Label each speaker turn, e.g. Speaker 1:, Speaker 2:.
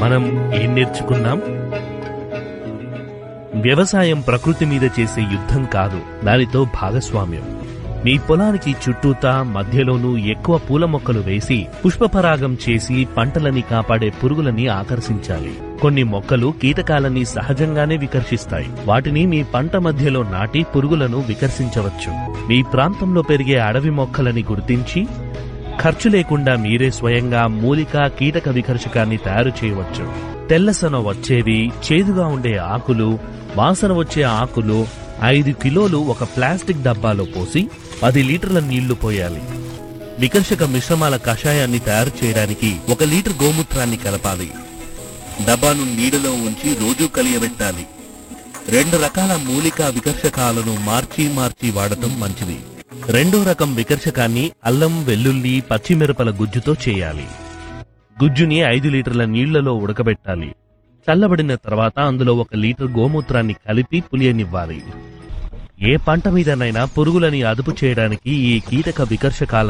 Speaker 1: మనం ఏం నేర్చుకున్నాం వ్యవసాయం ప్రకృతి మీద చేసే యుద్ధం కాదు దానితో భాగస్వామ్యం మీ పొలానికి చుట్టూతా మధ్యలోనూ ఎక్కువ పూల మొక్కలు వేసి పుష్పపరాగం చేసి పంటలని కాపాడే పురుగులని ఆకర్షించాలి కొన్ని మొక్కలు కీటకాలని సహజంగానే వికర్షిస్తాయి వాటిని మీ పంట మధ్యలో నాటి పురుగులను వికర్షించవచ్చు మీ ప్రాంతంలో పెరిగే అడవి మొక్కలని గుర్తించి ఖర్చు లేకుండా మీరే స్వయంగా మూలిక కీటక వికర్షకాన్ని తయారు చేయవచ్చు తెల్లసన వచ్చేవి చేదుగా ఉండే ఆకులు వాసన వచ్చే ఆకులు ఐదు కిలోలు ఒక ప్లాస్టిక్ డబ్బాలో పోసి పది లీటర్ల నీళ్లు పోయాలి వికర్షక మిశ్రమాల కషాయాన్ని తయారు చేయడానికి ఒక లీటర్ గోమూత్రాన్ని కలపాలి డబ్బాను నీడలో ఉంచి రోజూ కలియబెట్టాలి రెండు రకాల మూలికా వికర్షకాలను మార్చి మార్చి వాడటం మంచిది రెండో రకం వికర్షకాన్ని అల్లం వెల్లుల్లి పచ్చిమిరపల గుజ్జుతో చేయాలి గుజ్జుని ఐదు లీటర్ల నీళ్లలో ఉడకబెట్టాలి చల్లబడిన తర్వాత అందులో ఒక లీటర్ గోమూత్రాన్ని కలిపి పులియనివ్వాలి ఏ పంట మీదనైనా పురుగులని అదుపు చేయడానికి ఈ కీటక వికర్షకాల